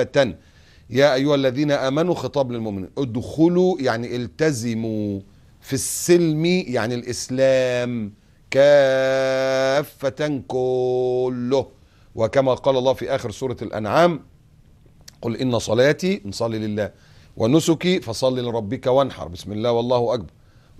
كافة يا أيها الذين آمنوا خطاب للمؤمنين ادخلوا يعني التزموا في السلم يعني الإسلام كافة كله وكما قال الله في آخر سورة الأنعام قل إن صلاتي نصلي لله ونسكي فصل لربك وانحر بسم الله والله أكبر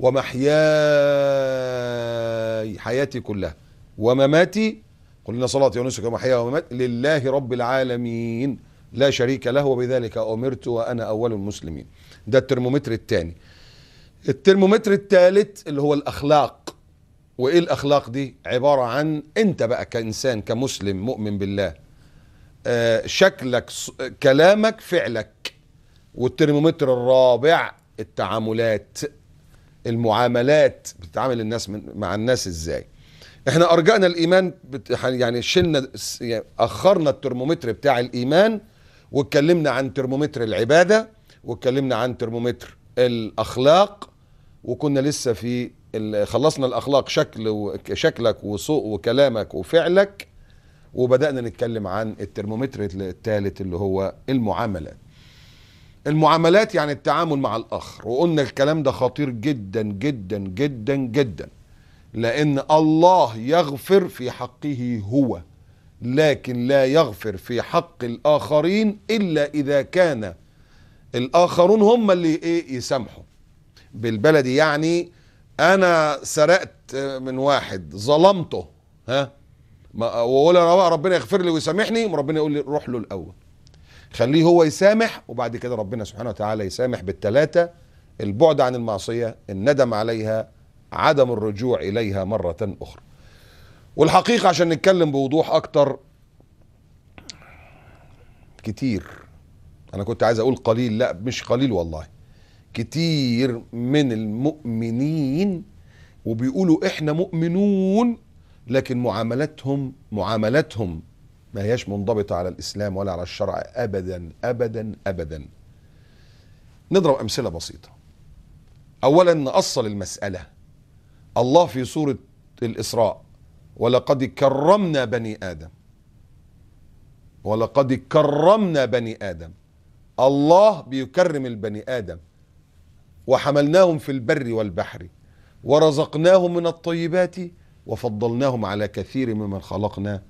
ومحياي حياتي كلها ومماتي قل إن صلاتي ونسكي ومحياي ومماتي لله رب العالمين لا شريك له وبذلك أمرت وأنا أول المسلمين ده الترمومتر الثاني الترمومتر الثالث اللي هو الأخلاق وإيه الأخلاق دي عبارة عن أنت بقى كإنسان كمسلم مؤمن بالله آه، شكلك ص- كلامك فعلك والترمومتر الرابع التعاملات المعاملات بتتعامل الناس من مع الناس ازاي احنا ارجعنا الايمان بت... يعني شلنا س- يعني اخرنا الترمومتر بتاع الايمان واتكلمنا عن ترمومتر العباده واتكلمنا عن ترمومتر الاخلاق وكنا لسه في ال- خلصنا الاخلاق شكل و... شكلك وصوء وكلامك وفعلك وبدانا نتكلم عن الترمومتر الثالث اللي هو المعاملات المعاملات يعني التعامل مع الاخر وقلنا الكلام ده خطير جدا جدا جدا جدا لان الله يغفر في حقه هو لكن لا يغفر في حق الاخرين الا اذا كان الاخرون هم اللي ايه يسامحوا بالبلدي يعني انا سرقت من واحد ظلمته ها ما- واقول انا بقى ربنا يغفر لي ويسامحني ربنا يقول لي روح له الاول خليه هو يسامح وبعد كده ربنا سبحانه وتعالى يسامح بالثلاثة البعد عن المعصية الندم عليها عدم الرجوع إليها مرة أخرى والحقيقة عشان نتكلم بوضوح أكتر كتير أنا كنت عايز أقول قليل لا مش قليل والله كتير من المؤمنين وبيقولوا إحنا مؤمنون لكن معاملتهم معاملتهم ما هياش منضبطة على الإسلام ولا على الشرع أبدا أبدا أبدا نضرب أمثلة بسيطة أولا نأصل المسألة الله في سورة الإسراء ولقد كرمنا بني آدم ولقد كرمنا بني آدم الله بيكرم البني آدم وحملناهم في البر والبحر ورزقناهم من الطيبات وفضلناهم على كثير ممن خلقنا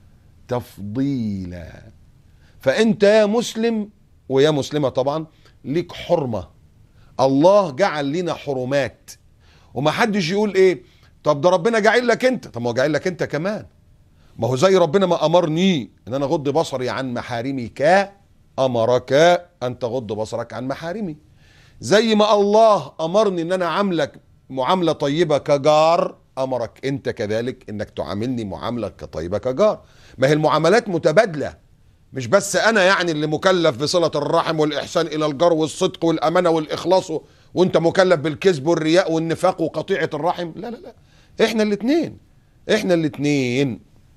تفضيلا فانت يا مسلم ويا مسلمه طبعا ليك حرمه الله جعل لنا حرمات ومحدش يقول ايه طب ده ربنا جعل لك انت طب ما هو جعل لك انت كمان ما هو زي ربنا ما امرني ان انا اغض بصري عن محارمك امرك ان تغض بصرك عن محارمي زي ما الله امرني ان انا عاملك معامله طيبه كجار امرك انت كذلك انك تعاملني معامله كطيبه كجار ما هي المعاملات متبادله مش بس انا يعني اللي مكلف بصله الرحم والاحسان الى الجار والصدق والامانه والاخلاص و- وانت مكلف بالكذب والرياء والنفاق وقطيعه الرحم لا لا لا احنا الاثنين احنا الاثنين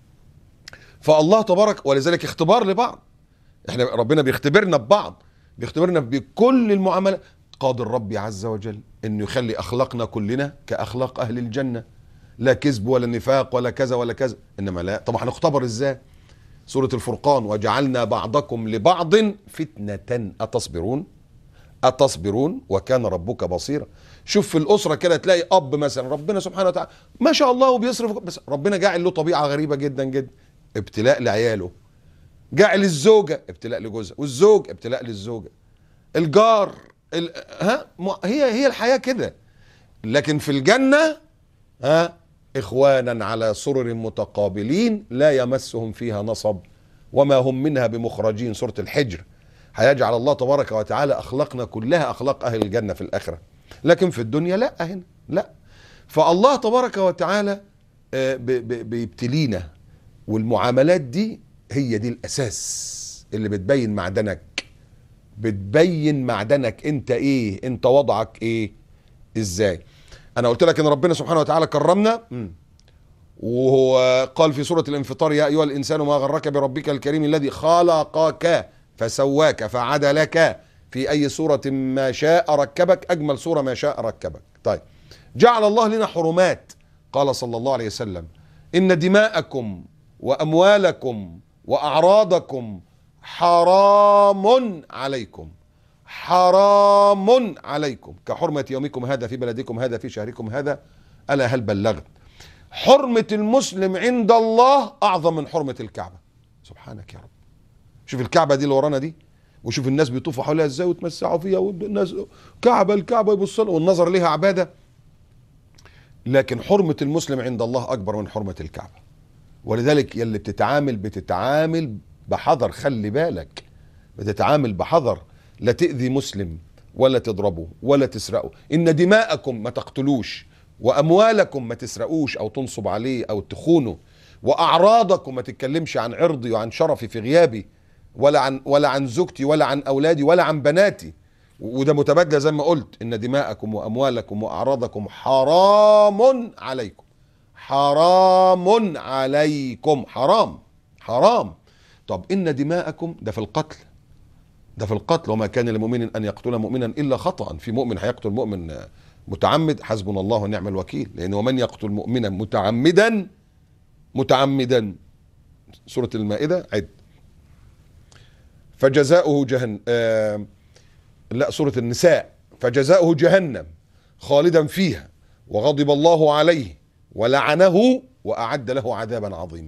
فالله تبارك ولذلك اختبار لبعض احنا ربنا بيختبرنا ببعض بيختبرنا بكل المعاملات قادر ربي عز وجل انه يخلي اخلاقنا كلنا كاخلاق اهل الجنه لا كذب ولا نفاق ولا كذا ولا كذا انما لا طب هنختبر ازاي سوره الفرقان وجعلنا بعضكم لبعض فتنه اتصبرون اتصبرون وكان ربك بصيرا شوف في الاسره كده تلاقي اب مثلا ربنا سبحانه وتعالى ما شاء الله وبيصرف بس ربنا جاعل له طبيعه غريبه جدا جدا ابتلاء لعياله جعل الزوجه ابتلاء لجوزها والزوج ابتلاء للزوجه الجار ال... ها م- هي هي الحياه كده لكن في الجنه ها اخوانا على سرر متقابلين لا يمسهم فيها نصب وما هم منها بمخرجين سوره الحجر هيجعل الله تبارك وتعالى اخلاقنا كلها اخلاق اهل الجنه في الاخره لكن في الدنيا لا هنا لا فالله تبارك وتعالى آه، ب- ب- بيبتلينا والمعاملات دي هي دي الاساس اللي بتبين معدنك بتبين معدنك انت ايه انت وضعك ايه ازاي انا قلت لك ان ربنا سبحانه وتعالى كرمنا مم. وهو قال في سورة الانفطار يا أيها الإنسان ما غرك بربك الكريم الذي خلقك فسواك فعدلك في أي سورة ما شاء ركبك أجمل سورة ما شاء ركبك طيب جعل الله لنا حرمات قال صلى الله عليه وسلم إن دماءكم وأموالكم وأعراضكم حرام عليكم حرام عليكم كحرمة يومكم هذا في بلدكم هذا في شهركم هذا ألا هل بلغت حرمة المسلم عند الله أعظم من حرمة الكعبة سبحانك يا رب شوف الكعبة دي اللي ورانا دي وشوف الناس بيطوفوا حواليها ازاي ويتمسحوا فيها والناس كعبة الكعبة يبص لها والنظر ليها عبادة لكن حرمة المسلم عند الله أكبر من حرمة الكعبة ولذلك يلي بتتعامل بتتعامل بحذر خلي بالك بتتعامل بحذر لا تأذي مسلم ولا تضربه ولا تسرقه إن دماءكم ما تقتلوش وأموالكم ما تسرقوش أو تنصب عليه أو تخونه وأعراضكم ما تتكلمش عن عرضي وعن شرفي في غيابي ولا عن ولا عن زوجتي ولا عن أولادي ولا عن بناتي وده متبادله زي ما قلت ان دماءكم واموالكم واعراضكم حرام عليكم حرام عليكم حرام حرام طب ان دماءكم ده في القتل ده في القتل وما كان لمؤمن ان يقتل مؤمنا الا خطا في مؤمن هيقتل مؤمن متعمد حسبنا الله ونعم الوكيل لان ومن يقتل مؤمنا متعمدا متعمدا سوره المائده عد فجزاؤه جهنم آه لا سورة النساء فجزاؤه جهنم خالدا فيها وغضب الله عليه ولعنه وأعد له عذابا عظيما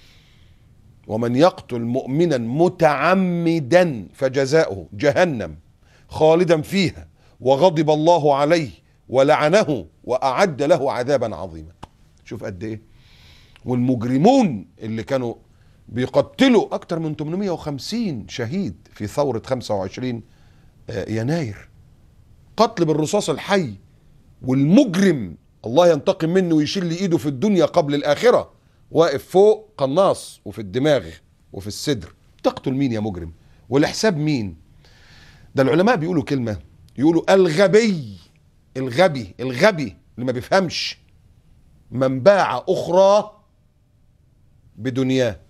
ومن يقتل مؤمنا متعمدا فجزاؤه جهنم خالدا فيها وغضب الله عليه ولعنه وأعد له عذابا عظيما شوف قد ايه والمجرمون اللي كانوا بيقتلوا أكثر من 850 شهيد في ثورة 25 يناير قتل بالرصاص الحي والمجرم الله ينتقم منه ويشيل لي ايده في الدنيا قبل الاخره واقف فوق قناص وفي الدماغ وفي الصدر تقتل مين يا مجرم والحساب مين ده العلماء بيقولوا كلمه يقولوا الغبي الغبي الغبي اللي ما بيفهمش من باع اخراه بدنياه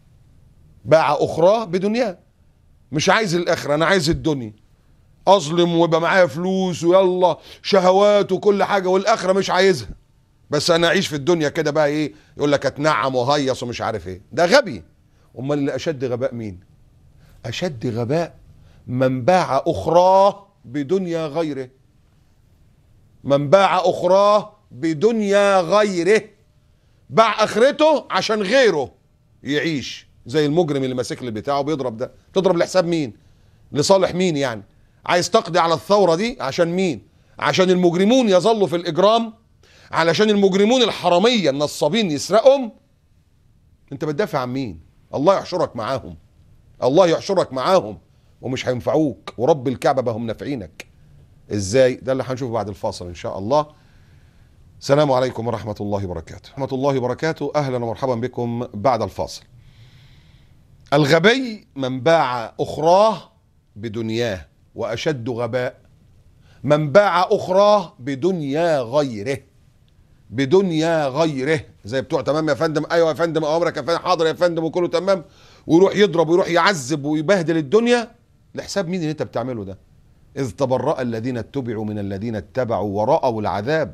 باع اخراه بدنياه مش عايز الاخره انا عايز الدنيا اظلم ويبقى معايا فلوس ويلا شهوات وكل حاجه والاخره مش عايزها بس انا اعيش في الدنيا كده بقى ايه يقول لك اتنعم وهيص ومش عارف ايه ده غبي امال اللي اشد غباء مين اشد غباء من باع اخراه بدنيا غيره من باع اخراه بدنيا غيره باع اخرته عشان غيره يعيش زي المجرم اللي ماسك لي بتاعه بيضرب ده تضرب لحساب مين لصالح مين يعني عايز تقضي على الثوره دي عشان مين عشان المجرمون يظلوا في الاجرام علشان المجرمون الحراميه النصابين يسرقهم انت بتدافع عن مين الله يحشرك معاهم الله يحشرك معاهم ومش هينفعوك ورب الكعبه بهم نافعينك ازاي ده اللي هنشوفه بعد الفاصل ان شاء الله السلام عليكم ورحمه الله وبركاته ورحمه الله وبركاته اهلا ومرحبا بكم بعد الفاصل الغبي من باع اخراه بدنياه واشد غباء من باع اخراه بدنيا غيره بدنيا غيره زي بتوع تمام يا فندم ايوه يا فندم اوامرك يا فندم حاضر يا فندم وكله تمام ويروح يضرب ويروح يعذب ويبهدل الدنيا لحساب مين اللي انت بتعمله ده اذ تبرأ الذين اتبعوا من الذين اتبعوا ورأوا العذاب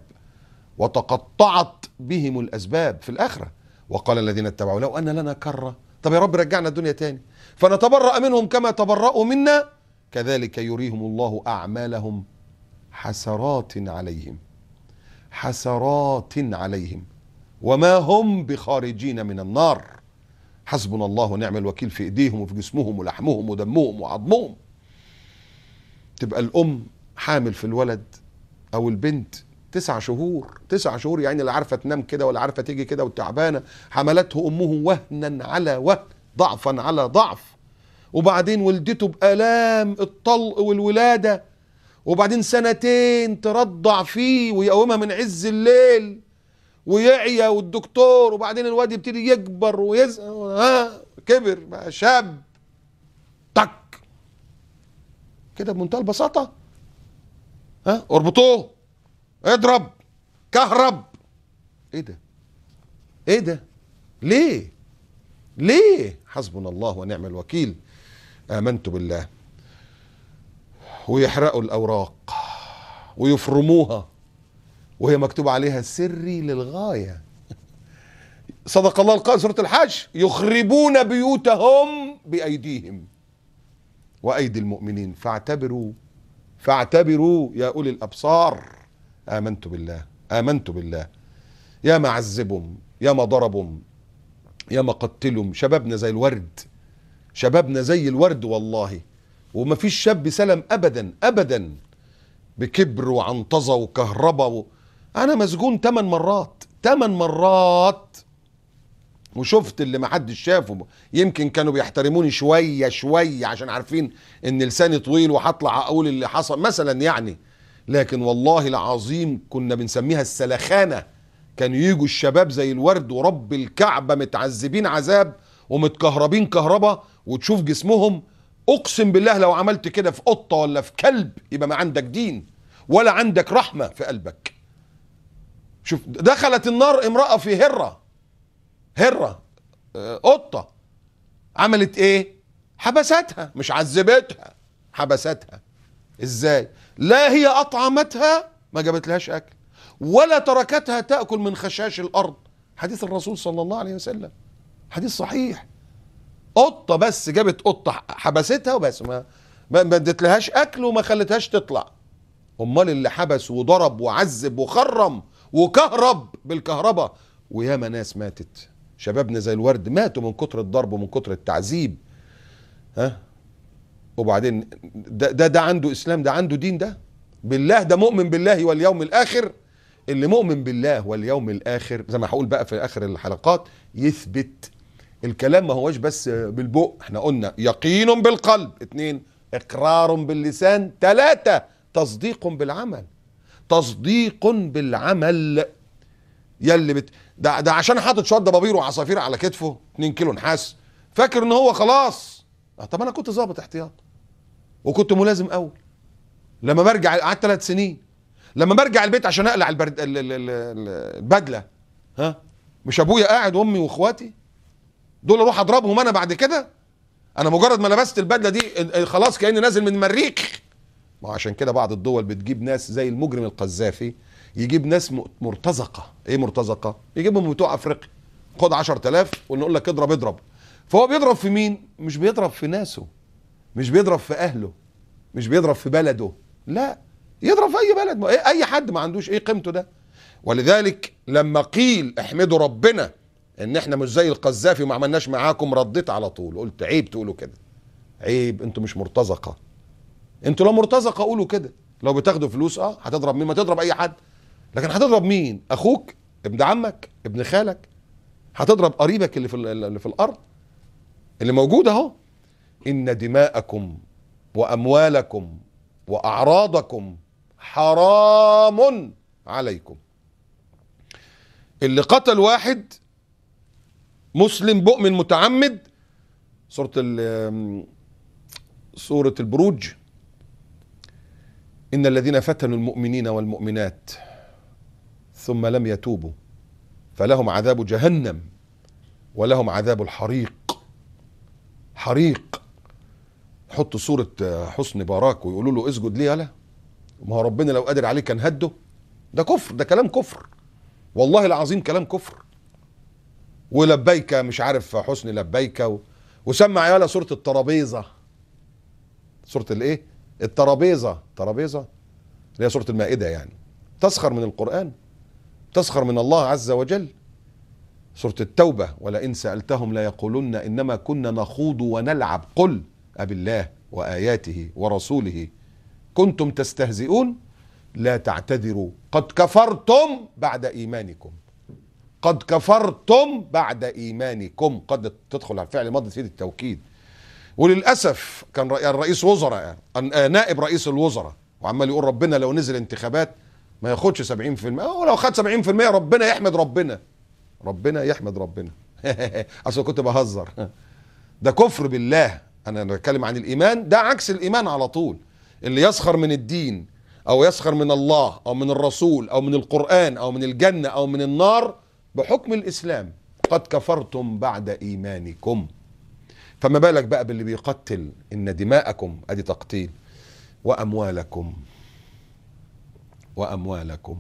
وتقطعت بهم الاسباب في الاخره وقال الذين اتبعوا لو ان لنا كره طب يا رب رجعنا الدنيا تاني فنتبرأ منهم كما تبرأوا منا كذلك يريهم الله اعمالهم حسرات عليهم حسرات عليهم وما هم بخارجين من النار حسبنا الله ونعم الوكيل في ايديهم وفي جسمهم ولحمهم ودمهم وعظمهم تبقى الام حامل في الولد او البنت تسع شهور تسع شهور يعني لا عارفه تنام كده ولا عارفه تيجي كده وتعبانه حملته امه وهنا على وهن ضعفا على ضعف وبعدين ولدته بآلام الطلق والولادة وبعدين سنتين ترضع فيه ويقومها من عز الليل ويعيا والدكتور وبعدين الواد يبتدي يكبر ويز ها كبر بقى شاب تك كده بمنتهى البساطة ها اربطوه اضرب كهرب ايه ده ايه ده ليه ليه حسبنا الله ونعم الوكيل آمنت بالله ويحرقوا الأوراق ويفرموها وهي مكتوب عليها سري للغاية صدق الله القائل سورة الحج يخربون بيوتهم بأيديهم وايدي المؤمنين فاعتبروا فاعتبروا يا اولي الابصار امنت بالله امنت بالله يا ما عذبهم يا ما ضربهم يا ما قتلهم شبابنا زي الورد شبابنا زي الورد والله وما فيش شاب سلم ابدا ابدا بكبر وعنطزه وكهرباء و... انا مسجون ثمان مرات ثمان مرات وشفت اللي ما حدش شافه يمكن كانوا بيحترموني شويه شويه عشان عارفين ان لساني طويل وهطلع اقول اللي حصل مثلا يعني لكن والله العظيم كنا بنسميها السلخانه كانوا يجوا الشباب زي الورد ورب الكعبه متعذبين عذاب ومتكهربين كهرباء وتشوف جسمهم اقسم بالله لو عملت كده في قطه ولا في كلب يبقى ما عندك دين ولا عندك رحمه في قلبك شوف دخلت النار امراه في هره هره آه، قطه عملت ايه حبستها مش عذبتها حبستها ازاي لا هي اطعمتها ما جابت لهاش اكل ولا تركتها تاكل من خشاش الارض حديث الرسول صلى الله عليه وسلم حديث صحيح قطه بس جابت قطه حبستها وبس ما ما ما ادتلهاش اكل وما خلتهاش تطلع امال اللي حبس وضرب وعذب وخرم وكهرب بالكهرباء وياما ناس ماتت شبابنا زي الورد ماتوا من كتر الضرب ومن كتر التعذيب ها وبعدين ده ده, ده عنده اسلام ده عنده دين ده بالله ده مؤمن بالله واليوم الاخر اللي مؤمن بالله واليوم الاخر زي ما هقول بقى في اخر الحلقات يثبت الكلام ما هوش بس بالبق احنا قلنا يقين بالقلب اتنين اقرار باللسان تلاتة تصديق بالعمل تصديق بالعمل يلي بت... ده ده عشان حاطط شويه ضبابير وعصافير على كتفه 2 كيلو نحاس فاكر ان هو خلاص آه، طب انا كنت ظابط احتياط وكنت ملازم اول لما برجع قعدت ثلاث سنين لما برجع البيت عشان اقلع البرد... ال- ال- ال- ال- البدله ها مش ابويا قاعد وامي واخواتي دول اروح اضربهم انا بعد كده انا مجرد ما لبست البدله دي ال- ال- خلاص كاني نازل من المريخ ما هو عشان كده بعض الدول بتجيب ناس زي المجرم القذافي يجيب ناس م- مرتزقه ايه مرتزقه يجيبهم بتوع افريقيا خد 10000 ونقول لك اضرب اضرب فهو بيضرب في مين مش بيضرب في ناسه مش بيضرب في اهله مش بيضرب في بلده لا يضرب في اي بلد ما- إيه- اي حد ما عندوش ايه قيمته ده ولذلك لما قيل احمدوا ربنا ان احنا مش زي القذافي وما عملناش معاكم رديت على طول قلت عيب تقولوا كده عيب انتوا مش مرتزقه انتوا لو مرتزقه قولوا كده لو بتاخدوا فلوس اه هتضرب مين ما تضرب اي حد لكن هتضرب مين اخوك ابن عمك ابن خالك هتضرب قريبك اللي في ال- اللي في الارض اللي موجود اهو ان دماءكم واموالكم واعراضكم حرام عليكم اللي قتل واحد مسلم مؤمن متعمد سورة ال- سورة البروج إن الذين فتنوا المؤمنين والمؤمنات ثم لم يتوبوا فلهم عذاب جهنم ولهم عذاب الحريق حريق حطوا صورة حسني باراك ويقولوا له اسجد ليه يالا ما هو ربنا لو قادر عليه كان هده ده كفر ده كلام كفر والله العظيم كلام كفر ولبيك مش عارف حسني لبيك و... وسمع يالا سورة الترابيزة سورة الايه الترابيزة ترابيزة اللي هي سورة المائدة يعني تسخر من القرآن تسخر من الله عز وجل سورة التوبة ولئن سألتهم ليقولن إنما كنا نخوض ونلعب قل أبالله وآياته ورسوله كنتم تستهزئون لا تعتذروا قد كفرتم بعد إيمانكم قد كفرتم بعد إيمانكم قد تدخل على الفعل الماضي تفيد التوكيد وللأسف كان رئي- الرئيس وزراء يعني آه، نائب رئيس الوزراء وعمال يقول ربنا لو نزل انتخابات ما ياخدش 70% هو لو خد 70% ربنا يحمد ربنا ربنا يحمد ربنا اصل كنت بهزر ده كفر بالله انا بتكلم عن الايمان ده عكس الايمان على طول اللي يسخر من الدين او يسخر من الله او من الرسول او من القران او من الجنه او من النار بحكم الاسلام قد كفرتم بعد ايمانكم فما بالك بقى باللي بيقتل ان دماءكم ادي تقتيل واموالكم واموالكم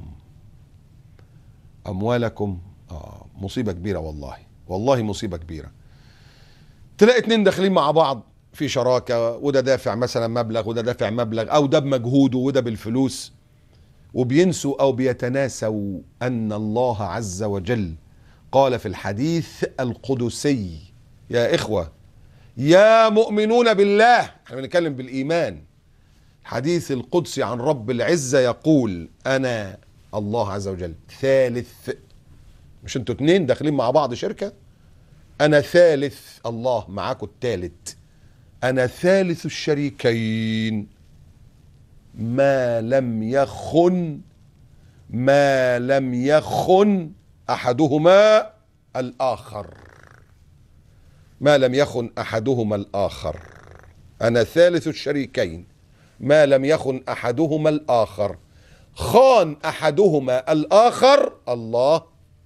اموالكم اه مصيبه كبيره والله والله مصيبه كبيره تلاقي اتنين داخلين مع بعض في شراكه وده دافع مثلا مبلغ وده دافع مبلغ او ده بمجهوده وده بالفلوس وبينسوا او بيتناسوا ان الله عز وجل قال في الحديث القدسي يا اخوه يا مؤمنون بالله احنا بنتكلم بالايمان الحديث القدسي عن رب العزه يقول انا الله عز وجل ثالث مش انتوا اتنين داخلين مع بعض شركه انا ثالث الله معاكم الثالث انا ثالث الشريكين ما لم يخن ما لم يخن احدهما الاخر ما لم يخن احدهما الاخر انا ثالث الشريكين ما لم يخن احدهما الاخر خان احدهما الاخر الله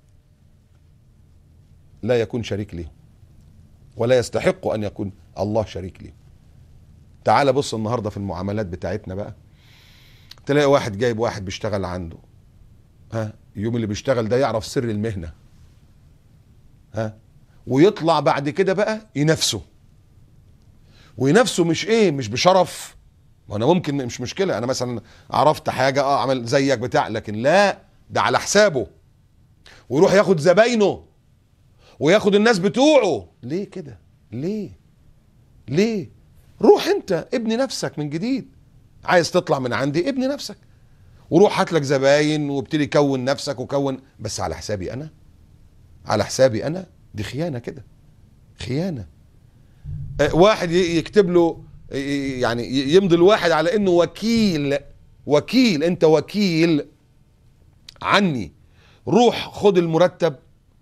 لا يكون شريك له ولا يستحق ان يكون الله شريك له تعال بص النهارده في المعاملات بتاعتنا بقى تلاقي واحد جايب واحد بيشتغل عنده ها يوم اللي بيشتغل ده يعرف سر المهنه ها ويطلع بعد كده بقى ينافسه وينافسه مش ايه مش بشرف وانا ممكن مش مشكله انا مثلا عرفت حاجه اه عمل زيك بتاع لكن لا ده على حسابه ويروح ياخد زباينه وياخد الناس بتوعه ليه كده ليه ليه روح انت ابني نفسك من جديد عايز تطلع من عندي ابني نفسك وروح هات لك زباين وابتدي كون نفسك وكون بس على حسابي انا على حسابي انا دي خيانه كده خيانه اه واحد يكتب له يعني يمضي الواحد على انه وكيل وكيل انت وكيل عني روح خد المرتب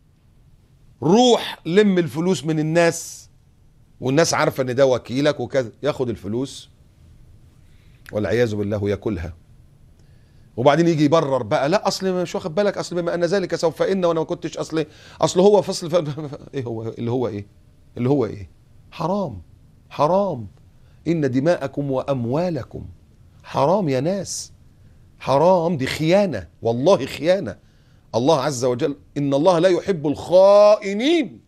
روح لم الفلوس من الناس والناس عارفه ان ده وكيلك وكذا ياخد الفلوس والعياذ بالله ياكلها وبعدين يجي يبرر بقى لا اصل مش واخد بالك اصل بما ان ذلك سوف ان وانا ما كنتش اصل اصل هو فصل ف... ايه هو اللي هو ايه اللي هو ايه حرام حرام ان دماءكم واموالكم حرام يا ناس حرام دي خيانه والله خيانه الله عز وجل ان الله لا يحب الخائنين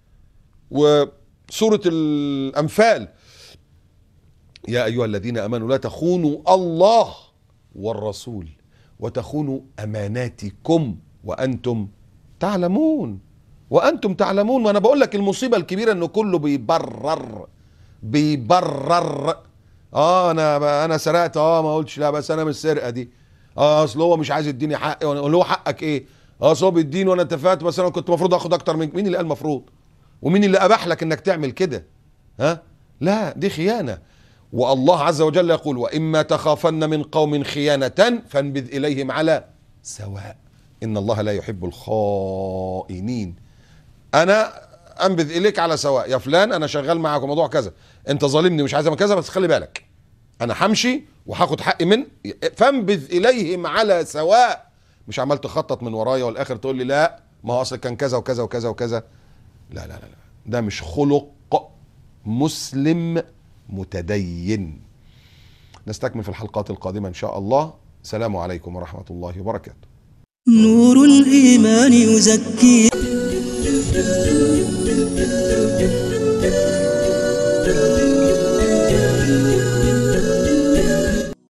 وسوره الانفال يا ايها الذين امنوا لا تخونوا الله والرسول وتخونوا اماناتكم وانتم تعلمون وانتم تعلمون وانا بقول لك المصيبه الكبيره انه كله بيبرر بيبرر اه انا انا سرقت اه ما قلتش لا بس انا مش السرقه دي اه اصل هو مش عايز يديني حقي وانا هو حقك ايه اه اصل هو بيديني وانا اتفقت بس انا كنت المفروض اخد اكتر من مين اللي قال المفروض ومين اللي اباح لك انك تعمل كده ها لا دي خيانه والله عز وجل يقول واما تخافن من قوم خيانه فانبذ اليهم على سواء ان الله لا يحب الخائنين انا انبذ اليك على سواء يا فلان انا شغال معاك موضوع كذا انت ظالمني مش عايز كذا بس خلي بالك انا همشي وهاخد حقي من فانبذ اليهم على سواء مش عمال تخطط من ورايا والاخر تقول لي لا ما هو اصل كان كذا وكذا وكذا وكذا لا لا لا لا ده مش خلق مسلم متدين نستكمل في الحلقات القادمة إن شاء الله السلام عليكم ورحمة الله وبركاته نور الإيمان يزكي